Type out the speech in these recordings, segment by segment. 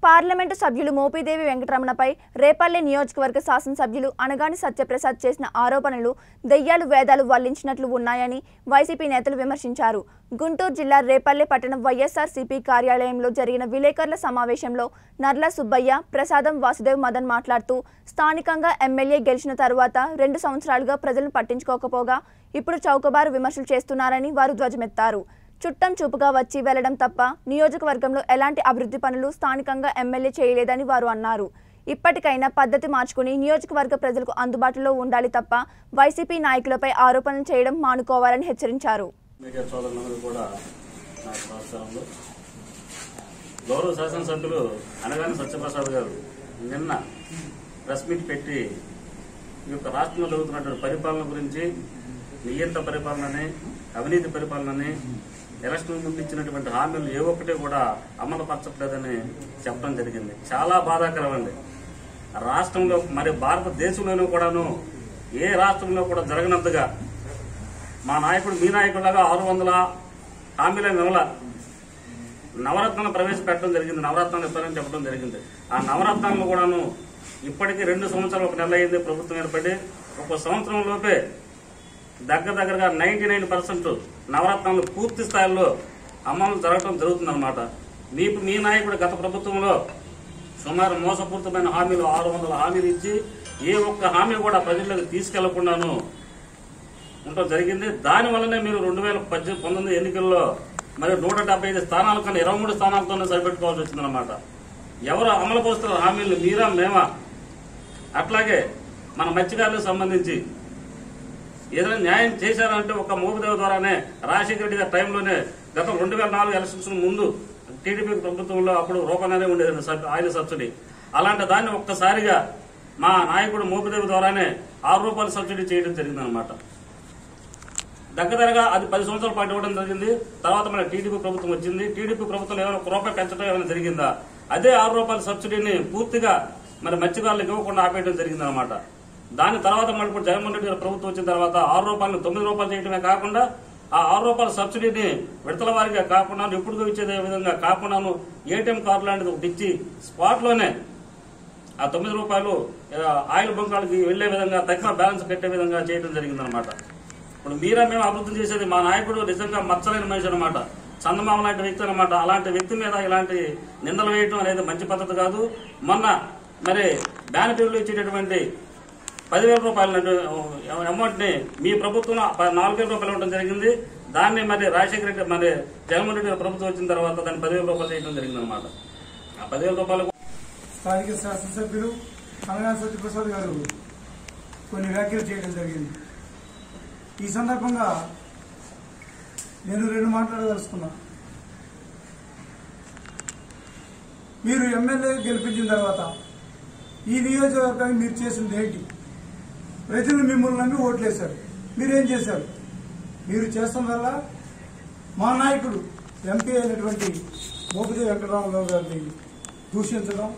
parliament సభ్యులు మోపిదేవి వెంకటరమణపై రేపల్లె నియోజకవర్గ శాసనసభ్యులు అనగాని సత్యప్రసాద్ చేసిన ఆరోపణలు దెయ్యాలు వేదాలు వల్లించినట్లు ఉన్నాయని వైసీపీ నేతలు విమర్శించారు గుంటూరు జిల్లా రేపల్లె పట్టణం వైఎస్ఆర్సీపీ కార్యాలయంలో జరిగిన విలేకరుల సమావేశంలో నర్ల సుబ్బయ్య ప్రసాదం వాసుదేవ్ మదన్ మాట్లాడుతూ స్థానికంగా ఎమ్మెల్యే గెలిచిన తరువాత రెండు సంవత్సరాలుగా ప్రజలను పట్టించుకోకపోగా ఇప్పుడు చౌకబారు విమర్శలు చేస్తున్నారని వారు ధ్వజమెత్తారు చుట్టం చూపుగా వచ్చి వెళ్లడం తప్ప నియోజకవర్గంలో ఎలాంటి అభివృద్ధి పనులు స్థానికంగా ఎమ్మెల్యే చేయలేదని వారు అన్నారు ఇప్పటికైనా పద్ధతి మార్చుకుని నియోజకవర్గ ప్రజలకు అందుబాటులో ఉండాలి తప్ప వైసీపీ నాయకులపై ఆరోపణలు చేయడం మానుకోవాలని హెచ్చరించారు మీడియా సోదరులందరూ కూడా నాకు నమస్కారములు గౌరవ శాసనసభ్యులు అనగాని సత్యప్రసాద్ గారు నిన్న ప్రెస్ మీట్ పెట్టి ఈ యొక్క రాష్ట్రంలో జరుగుతున్నటువంటి పరిపాలన గురించి నియంత్ర పరిపాలనని అవినీతి పరిపాలనని ఎలక్షన్ ముందు ఇచ్చినటువంటి హామీలు ఏ ఒక్కటి కూడా అమలు పరచట్లేదని చెప్పడం జరిగింది చాలా బాధాకరం అండి రాష్ట్రంలో మరి భారతదేశంలోనూ కూడాను ఏ రాష్ట్రంలో కూడా జరగనంతగా మా నాయకుడు మీ నాయకుడిలాగా ఆరు వందల హామీలను ఇవ్వాల నవరత్నాలు ప్రవేశపెట్టడం జరిగింది నవరత్నాలు ఇస్తారని చెప్పడం జరిగింది ఆ నవరత్నాలను కూడాను ఇప్పటికీ రెండు సంవత్సరాలు ఒక నెల అయింది ప్రభుత్వం ఏర్పడి ఒక సంవత్సరం లోపే దగ్గర దగ్గరగా నైన్టీ నైన్ పర్సెంట్ నవరత్నాలు పూర్తి స్థాయిలో అమలు జరగడం జరుగుతుందన్నమాట మీ మీ నాయకుడు గత ప్రభుత్వంలో సుమారు మోసపూరితమైన హామీలు ఆరు వందల హామీలు ఇచ్చి ఏ ఒక్క హామీ కూడా ప్రజలకు తీసుకెళ్లకుండాను ఉండటం జరిగింది దాని వల్లనే మీరు రెండు వేల పద్దెనిమిది పంతొమ్మిది ఎన్నికల్లో మరి నూట డెబ్బై ఐదు స్థానాల కన్నా ఇరవై మూడు స్థానాలతోనే సరిపెట్టుకోవాల్సి వచ్చిందన్నమాట ఎవరు అమలు పరుస్తున్న హామీలు మీరా మేమా అట్లాగే మన మత్స్యకారులకు సంబంధించి ఏదైనా న్యాయం చేశారంటే ఒక మోపిదేవ ద్వారానే రాజశేఖర రెడ్డి గారి టైంలోనే గత రెండు వేల నాలుగు ఎలక్షన్స్ ముందు టీడీపీ ప్రభుత్వంలో అప్పుడు రూపంగానే ఉండేది సబ్- ఆయిల్ సబ్సిడీ అలాంటి దాన్ని ఒక్కసారిగా మా నాయకుడు మోపిదేవి ద్వారానే ఆరు రూపాయల సబ్సిడీ చేయడం జరిగిందనమాట దగ్గరగా అది పది సంవత్సరాల పాటు ఇవ్వడం జరిగింది తర్వాత మన టీడీపీ ప్రభుత్వం వచ్చింది టీడీపీ ప్రభుత్వం ఏమైనా ఒక రూపాయి పెంచడం ఏమైనా జరిగిందా అదే ఆరు రూపాయల సబ్సిడీని పూర్తిగా మరి మత్స్యకారులకు ఇవ్వకుండా ఆపేయడం జరిగిందనమాట దాని తర్వాత మళ్ళీ ఇప్పుడు జగన్మోహన్ రెడ్డి గారి ప్రభుత్వం వచ్చిన తర్వాత ఆరు రూపాయలను తొమ్మిది రూపాయలు చేయడమే కాకుండా ఆ ఆరు రూపాయల సబ్సిడీని విడతల వారిగా కాకుండా ఎప్పుడు ఇచ్చేదే విధంగా కాకుండాను ఏటీఎం కార్డు లాంటిది ఒకటి ఇచ్చి స్పాట్ లోనే ఆ తొమ్మిది రూపాయలు ఆ, ఆయిల్ బంకాలకి వెళ్లే విధంగా తక్కువ బ్యాలెన్స్ కట్టే విధంగా చేయడం జరిగిందనమాట ఇప్పుడు మీరా మేము అభివృద్ధి చేసేది మా నాయకుడు నిజంగా మచ్చలేని మనిషి అనమాట చందమామ లాంటి వ్యక్తి అనమాట అలాంటి వ్యక్తి మీద ఇలాంటి నిందలు వేయటం అనేది మంచి పద్ధతి కాదు మొన్న మరి బ్యానపీలు ఇచ్చేటటువంటి పదివేల రూపాయల అమౌంట్ ని మీ ప్రభుత్వం ప- నాలుగు వేల రూపాయలు ఇవ్వడం జరిగింది దాన్ని మరి రాజశేఖర రెడ్డి మరి జగన్మోహన్ రెడ్డి గారి ప్రభుత్వం వచ్చిన తర్వాత దాన్ని పదివేల రూపాయలు చేయడం జరిగింది అనమాట ఆ పదివేల రూపాయలు స్థానిక శాసనసభ్యులు అనగాని సత్యప్రసాద్ గారు కొన్ని వ్యాఖ్యలు చేయడం జరిగింది ఈ సందర్భంగా నేను రెండు మాట్లాడదలుచుకున్నా మీరు ఎమ్మెల్యే గెలిపించిన తర్వాత ఈ నియోజకవర్గానికి మీరు చేసింది ఏంటి ప్రజలు మిమ్మల్ని నమ్మి ఓట్లేశారు మీరేం చేశారు మీరు చేస్తున్నదల్లా మా నాయకుడు ఎంపీ అయినటువంటి మోపిదేవి వెంకటరామరావు గారిని దూషించడం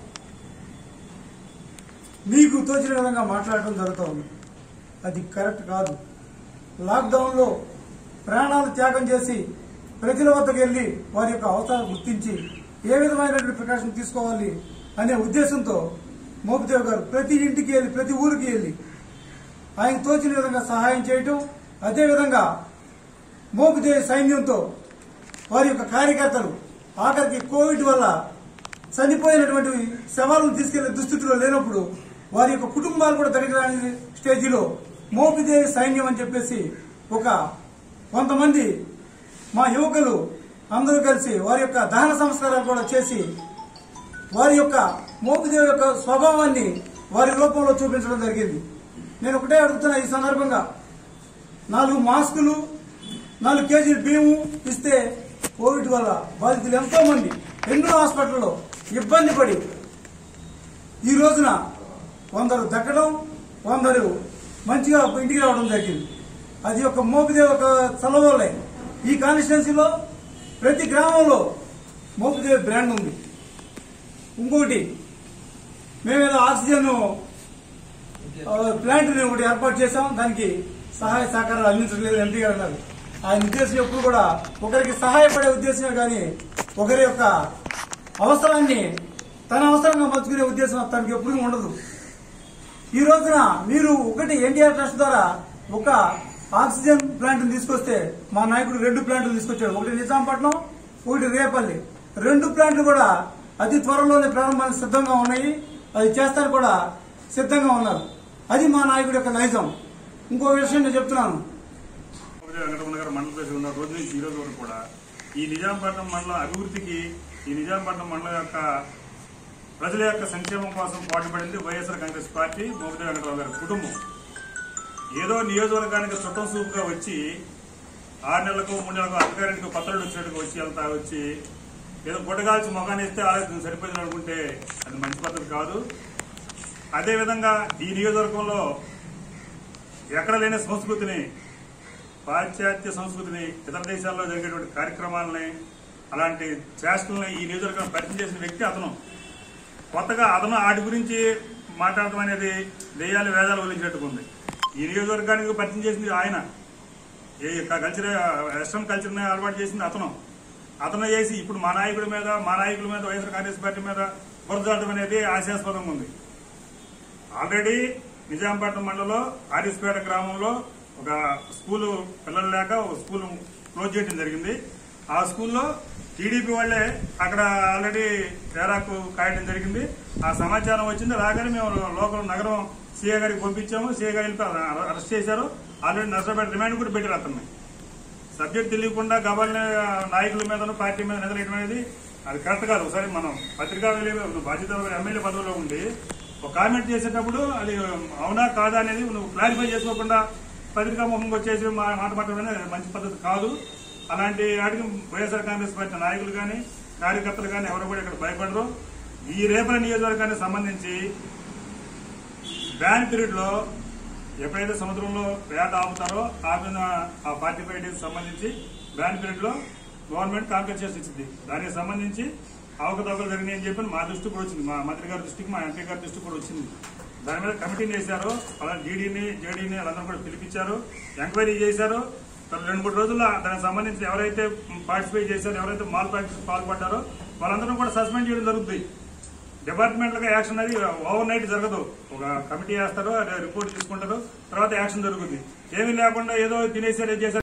మీకు తోచిన విధంగా మాట్లాడటం జరుగుతూ ఉంది అది కరెక్ట్ కాదు లాక్డౌన్లో ప్రాణాలు త్యాగం చేసి ప్రజల వద్దకు వెళ్లి వారి యొక్క అవసరాలు గుర్తించి ఏ విధమైనటువంటి ప్రికాషన్ తీసుకోవాలి అనే ఉద్దేశంతో మోపిదేవ్ గారు ప్రతి ఇంటికి వెళ్ళి ప్రతి ఊరికి వెళ్ళి ఆయన తోచిన విధంగా సహాయం చేయటం అదేవిధంగా మోపిదేవి సైన్యంతో వారి యొక్క కార్యకర్తలు ఆఖరికి కోవిడ్ వల్ల చనిపోయినటువంటి శవాలను తీసుకెళ్లే దుస్థితిలో లేనప్పుడు వారి యొక్క కుటుంబాలు కూడా దగ్గర రాని స్టేజిలో మోపిదేవి సైన్యం అని చెప్పేసి ఒక కొంతమంది మా యువకులు అందరూ కలిసి వారి యొక్క దహన సంస్కారాలు కూడా చేసి వారి యొక్క మోపిదేవి యొక్క స్వభావాన్ని వారి రూపంలో చూపించడం జరిగింది నేను ఒకటే అడుగుతున్నా ఈ సందర్భంగా నాలుగు మాస్కులు నాలుగు కేజీలు బియ్యము ఇస్తే కోవిడ్ వల్ల బాధితులు ఎంతో మంది ఎన్నో హాస్పిటల్లో ఇబ్బంది పడి ఈ రోజున కొందరు దక్కడం కొందరు మంచిగా ఇంటికి రావడం జరిగింది అది ఒక మోపిదేవి ఒక చలవలే ఈ కాన్స్టిట్యున్సీలో ప్రతి గ్రామంలో మోపిదేవి బ్రాండ్ ఉంది ఇంకొకటి మేమేదో ఆక్సిజన్ ఆ, ప్లాంట్ ని ఒకటి ఏర్పాటు చేశాం దానికి సహాయ సహకారాలు అందించలేదు ఎంపీ గారు అన్నారు ఆయన ఉద్దేశం ఎప్పుడు కూడా ఒకరికి సహాయపడే ఉద్దేశమే కానీ ఒకరి యొక్క అవసరాన్ని తన అవసరంగా మలుచుకునే ఉద్దేశం తనకి ఎప్పుడు ఉండదు ఈ రోజున మీరు ఒకటి ఎన్టీఆర్ ట్రస్ట్ ద్వారా ఒక ఆక్సిజన్ ప్లాంట్ తీసుకొస్తే మా నాయకుడు రెండు ప్లాంట్లు తీసుకొచ్చాడు ఒకటి నిజాంపట్నం ఒకటి రేపల్లి రెండు ప్లాంట్లు కూడా అతి త్వరలోనే ప్రారంభానికి సిద్ధంగా ఉన్నాయి అది చేస్తారు కూడా సిద్ధంగా ఉన్నారు అది మా నాయకుడి యొక్క నైజం ఇంకో విషయం నేను చెప్తున్నాను ఉదయ వెంకటరమణ గారు మండల ప్రెసిడెంట్ ఉన్న రోజు నుంచి ఈ రోజు వరకు కూడా ఈ నిజాంపట్నం మండలం అభివృద్ధికి ఈ నిజాంపట్నం మండలం యొక్క ప్రజల యొక్క సంక్షేమం కోసం పాటుపడింది YSR Congress party Mopidevi Venkatarao గారి కుటుంబం ఏదో నియోజకవర్గానికి చుట్టం సూపుగా వచ్చి ఆరు నెలలకు మూడు నెలలకు అధికారానికి పత్రాలు వచ్చినట్టుగా వచ్చి వెళ్తా వచ్చి ఏదో గుడ్డగాల్చి మొగాన్ని ఇస్తే ఆలోచన సరిపోయింది అనుకుంటే అది మంచి పద్ధతి కాదు అదేవిధంగా ఈ నియోజకవర్గంలో ఎక్కడ లేని సంస్కృతిని పాశ్చాత్య సంస్కృతిని ఇతర దేశాల్లో జరిగేటువంటి కార్యక్రమాలని అలాంటి చేష్టలని ఈ నియోజకవర్గం పరిచయం చేసిన వ్యక్తి అతను కొత్తగా అతను వాటి గురించి మాట్లాడటం అనేది దెయ్యాలు వేదాలు వదిలించినట్టుగా ఉంది ఈ నియోజకవర్గానికి పరిచయం చేసింది ఆయన ఏ కల్చర్ వెస్ట్రన్ కల్చర్ని అలవాటు చేసింది అతను అతను చేసి ఇప్పుడు మా నాయకుడి మీద మా నాయకుల మీద వైఎస్ఆర్ కాంగ్రెస్ పార్టీ మీద బురదలటం అనేది హాస్యాస్పదంగా ఉంది ఆల్రెడీ నిజాంపట్నం మండలంలో ఆరిస్పేట గ్రామంలో ఒక స్కూలు పిల్లలు లేక ఒక స్కూల్ క్లోజ్ చేయడం జరిగింది ఆ స్కూల్లో టీడీపీ వాళ్ళే అక్కడ ఆల్రెడీ తేరాకు కాయడం జరిగింది ఆ సమాచారం వచ్చింది రాగానే మేము లోకల్ నగరం సీఏ గారికి పంపించాము సీఏ గారు వెళ్ళి అరెస్ట్ చేశారు ఆల్రెడీ నర్సపేట రిమాండ్ కూడా పెట్టారు అతన్ని సబ్జెక్ట్ తెలియకుండా గవర్న నాయకుల మీద పార్టీ మీద నిలదలేయడం అనేది అది కరెక్ట్ కాదు ఒకసారి మనం పత్రికా విలేకరు, బాధ్యత ఎమ్మెల్యే పదవిలో ఉండి ఒక కామెంట్ చేసేటప్పుడు అది అవునా కాదా అనేది నువ్వు క్లారిఫై చేసుకోకుండా పత్రికా ముఖంగా వచ్చేసి మా మాట మాట్లాడడం అనేది మంచి పద్ధతి కాదు అలాంటి వాటికి వైఎస్ఆర్ కాంగ్రెస్ పార్టీ నాయకులు కానీ కార్యకర్తలు కానీ ఎవరు కూడా ఇక్కడ భయపడరు ఈ రేపల నియోజకవర్గానికి సంబంధించి బ్యాన్ పీరియడ్ లో ఎప్పుడైతే సముద్రంలో వేట ఆపుతారో ఆపిన ఆ ఫార్టీ ఫైవ్ డేస్ సంబంధించి బ్యాన్ పీరియడ్ లో గవర్నమెంట్ కాంపెన్సేషన్ ఇచ్చింది దానికి సంబంధించి అవకతవకలు జరిగినాయి అని చెప్పి మా దృష్టికి కూడా వచ్చింది మా మంత్రి గారి దృష్టికి మా ఎంపీ గారి దృష్టికి కూడా వచ్చింది దాని మీద కమిటీని వేశారు అలా డీడీని జేడీని వాళ్ళందరూ కూడా పిలిపించారు ఎంక్వైరీ చేశారు తర్వాత రెండు మూడు రోజుల్లో దానికి సంబంధించి ఎవరైతే పార్టిసిపేట్ చేశారో ఎవరైతే మాల్ ప్రాక్టీస్ పాల్పడ్డారో వాళ్ళందరూ కూడా సస్పెండ్ చేయడం జరుగుతుంది డిపార్ట్మెంట్ గా యాక్షన్ అనేది ఓవర్ నైట్ జరగదు ఒక కమిటీ వేస్తారు అదే రిపోర్ట్ తీసుకుంటారు తర్వాత యాక్షన్ జరుగుతుంది ఏమీ లేకుండా ఏదో తినేసారు ఏం చేశారు